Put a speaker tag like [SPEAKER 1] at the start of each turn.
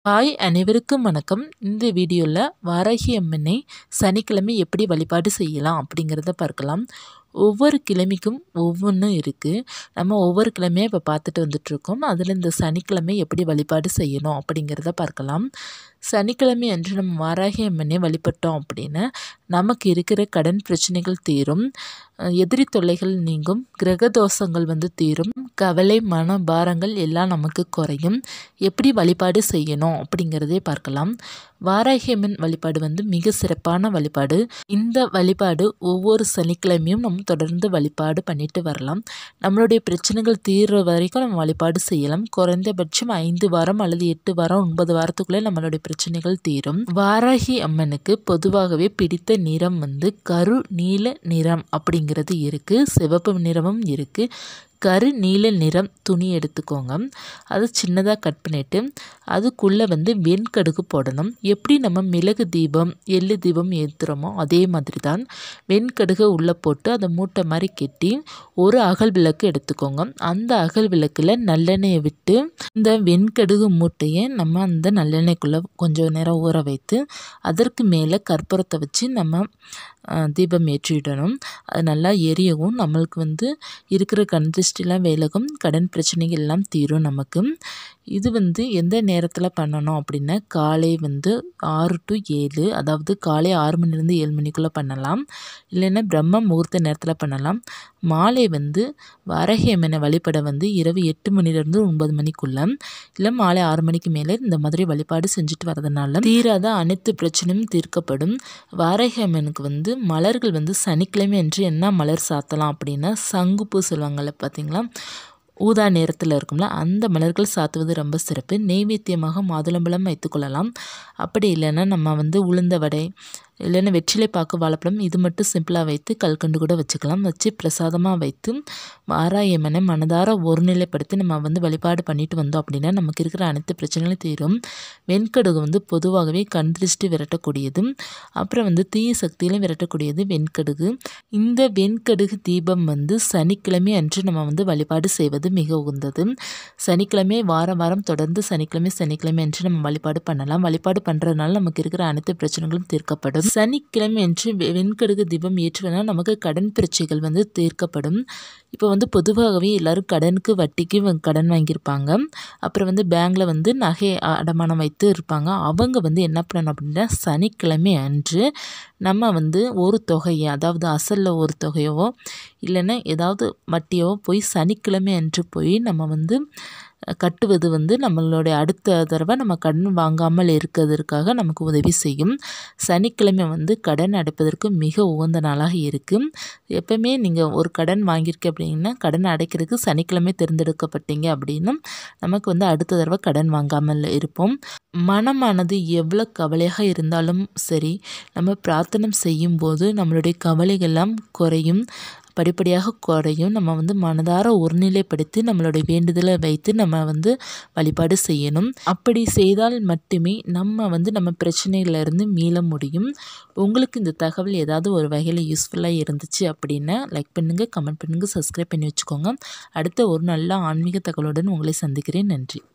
[SPEAKER 1] hi அனைவருக்கும் வணக்கம் இந்த வீடியோவில் வாராகி அம்மனை சனிக்கிழமை எப்படி வழிபாடு செய்யலாம் அப்படிங்கிறத பார்க்கலாம் ஒவ்வொரு கிழமைக்கும் ஒவ்வொன்றும் இருக்குது நம்ம ஒவ்வொரு கிழமையாக இப்போ பார்த்துட்டு வந்துட்ருக்கோம் அதில் இந்த சனிக்கிழமை எப்படி வழிபாடு செய்யணும் அப்படிங்கிறத பார்க்கலாம் சனிக்கிழமை அன்று நம்ம வாராகி அம்மனை வழிபட்டோம் அப்படின்னா நமக்கு இருக்கிற கடன் பிரச்சனைகள் தீரும் எதிரி தொல்லைகள் நீங்கும் கிரக தோஷங்கள் வந்து தீரும் கவலை மன பாரங்கள் எல்லாம் நமக்கு குறையும் எப்படி வழிபாடு செய்யணும் அப்படிங்கிறதே பார்க்கலாம் வாராகி அம்மன் வழிபாடு வந்து மிக சிறப்பான வழிபாடு இந்த வழிபாடு ஒவ்வொரு சனிக்கிழமையும் நம்ம தொடர்ந்து வழிபாடு பண்ணிட்டு வரலாம் நம்மளுடைய பிரச்சனைகள் தீர்ற வரைக்கும் நம்ம வழிபாடு செய்யலாம் குறைந்தபட்சம் ஐந்து வாரம் அல்லது எட்டு வாரம் ஒன்பது வாரத்துக்குள்ளே நம்மளுடைய பிரச்சனைகள் தீரும் வாராகி அம்மனுக்கு பொதுவாகவே பிடித்த நிறம் வந்து கரு நீல நிறம் அப்படிங்கிறது இருக்குது சிவப்பு நிறமும் இருக்குது கரு நீல நிறம் துணி எடுத்துக்கோங்க அது சின்னதாக கட் பண்ணிவிட்டு அதுக்குள்ளே வந்து வெண்கடுகு போடணும் எப்படி நம்ம மிளகு தீபம் எள்ளு தீபம் ஏற்றுறோமோ அதே மாதிரி தான் வெண்கடுகை உள்ளே போட்டு அதை மூட்டை மாதிரி கெட்டி ஒரு அகல் விளக்கு எடுத்துக்கோங்க அந்த அகல் விளக்கில் நல்லெண்ணெயை விட்டு இந்த வெண்கடுகு மூட்டையை நம்ம அந்த நல்லெண்ணெய்க்குள்ளே கொஞ்சம் நேரம் ஊற வைத்து அதற்கு மேலே கற்பூரத்தை வச்சு நம்ம தீபம் ஏற்றிடணும் அது நல்லா எரியவும் நம்மளுக்கு வந்து இருக்கிற கண் திருஷ்டிலாம் விலகும் கடன் பிரச்சனைகள் எல்லாம் தீரும் நமக்கு இது வந்து எந்த நேரத்தில் பண்ணணும் அப்படின்னா காலை வந்து ஆறு டு ஏழு அதாவது காலை ஆறு மணிலேருந்து ஏழு மணிக்குள்ளே பண்ணலாம் இல்லைன்னா பிரம்ம முகூர்த்த நேரத்தில் பண்ணலாம் மாலை வந்து வாரகி அம்மனை வழிபட வந்து இரவு எட்டு மணிலேருந்து ஒன்பது மணிக்குள்ளே இல்லை மாலை ஆறு மணிக்கு மேலே இந்த மாதிரி வழிபாடு செஞ்சுட்டு வரதுனால தீராத அனைத்து பிரச்சனையும் தீர்க்கப்படும் வாரகி அம்மனுக்கு வந்து மலர்கள் வந்து சனிக்கிழமை அன்று என்ன மலர் சாத்தலாம் அப்படின்னா சங்குப்பூ சொல்லுவாங்கள்ல பார்த்தீங்களா ஊதா நேரத்தில் இருக்கும்ல அந்த மலர்கள் சாத்துவது ரொம்ப சிறப்பு நெய்வேத்தியமாக மாதுளம்பழம் வைத்துக்கொள்ளலாம் அப்படி இல்லைன்னா நம்ம வந்து உளுந்த வடை இல்லைன்னா வெற்றிலை பாக்கு வாழைப்பழம் இது மட்டும் சிம்பிளாக வைத்து கல்கண்டு கூட வச்சுக்கலாம் வச்சு பிரசாதமாக வைத்து வாராயம்மனை மனதார ஒருநிலைப்படுத்தி நம்ம வந்து வழிபாடு பண்ணிட்டு வந்தோம் அப்படின்னா நமக்கு இருக்கிற அனைத்து பிரச்சனைகளும் தீரும் வெண்கடுகு வந்து பொதுவாகவே கண் திருஷ்டி விரட்டக்கூடியது அப்புறம் வந்து தீய சக்தியிலும் விரட்டக்கூடியது வெண்கடுகு இந்த வெண்கடுகு தீபம் வந்து சனிக்கிழமை அன்று நம்ம வந்து வழிபாடு செய்வது மிக உகந்தது சனிக்கிழமை வாரம் வாரம் தொடர்ந்து சனிக்கிழமை சனிக்கிழமை அன்று நம்ம வழிபாடு பண்ணலாம் வழிபாடு பண்ணுறதுனால நமக்கு இருக்கிற அனைத்து பிரச்சனைகளும் தீர்க்கப்படும் சனிக்கிழமை அன்று வெண்கடுகு தீபம் ஏற்றுவதனால் நமக்கு கடன் பிரச்சனைகள் வந்து தீர்க்கப்படும் இப்போ வந்து பொதுவாகவே எல்லோரும் கடனுக்கு வட்டிக்கு கடன் வாங்கியிருப்பாங்க அப்புறம் வந்து பேங்கில் வந்து நகை அடமானம் வைத்து இருப்பாங்க அவங்க வந்து என்ன பண்ணணும் அப்படின்னா சனிக்கிழமை அன்று நம்ம வந்து ஒரு தொகையை அதாவது அசலில் ஒரு தொகையவோ இல்லைன்னா ஏதாவது வட்டியோ போய் சனிக்கிழமை அன்று போய் நம்ம வந்து கட்டுவது வந்து நம்மளுடைய அடுத்த தடவை நம்ம கடன் வாங்காமல் இருக்கிறதுக்காக நமக்கு உதவி செய்யும் சனிக்கிழமை வந்து கடன் அடைப்பதற்கு மிக உகந்த நாளாக இருக்குது எப்போவுமே நீங்கள் ஒரு கடன் வாங்கியிருக்க அப்படின்னா கடன் அடைக்கிறதுக்கு சனிக்கிழமை தேர்ந்தெடுக்கப்பட்டீங்க அப்படின்னா நமக்கு வந்து அடுத்த தடவை கடன் வாங்காமல் இருப்போம் மனமானது எவ்வளோ கவலையாக இருந்தாலும் சரி நம்ம பிரார்த்தனை செய்யும்போது நம்மளுடைய கவலைகள்லாம் குறையும் படிப்படியாக குறையும் நம்ம வந்து மனதார ஒருநிலைப்படுத்தி நம்மளுடைய வேண்டுதலை வைத்து நம்ம வந்து வழிபாடு செய்யணும் அப்படி செய்தால் மட்டுமே நம்ம வந்து நம்ம பிரச்சனைகளிலிருந்து மீள முடியும் உங்களுக்கு இந்த தகவல் ஏதாவது ஒரு வகையில் யூஸ்ஃபுல்லாக இருந்துச்சு அப்படின்னா லைக் பண்ணுங்கள் கமெண்ட் பண்ணுங்கள் சப்ஸ்கிரைப் பண்ணி வச்சுக்கோங்க அடுத்த ஒரு நல்ல ஆன்மீக தகவலுடன் உங்களை சந்திக்கிறேன் நன்றி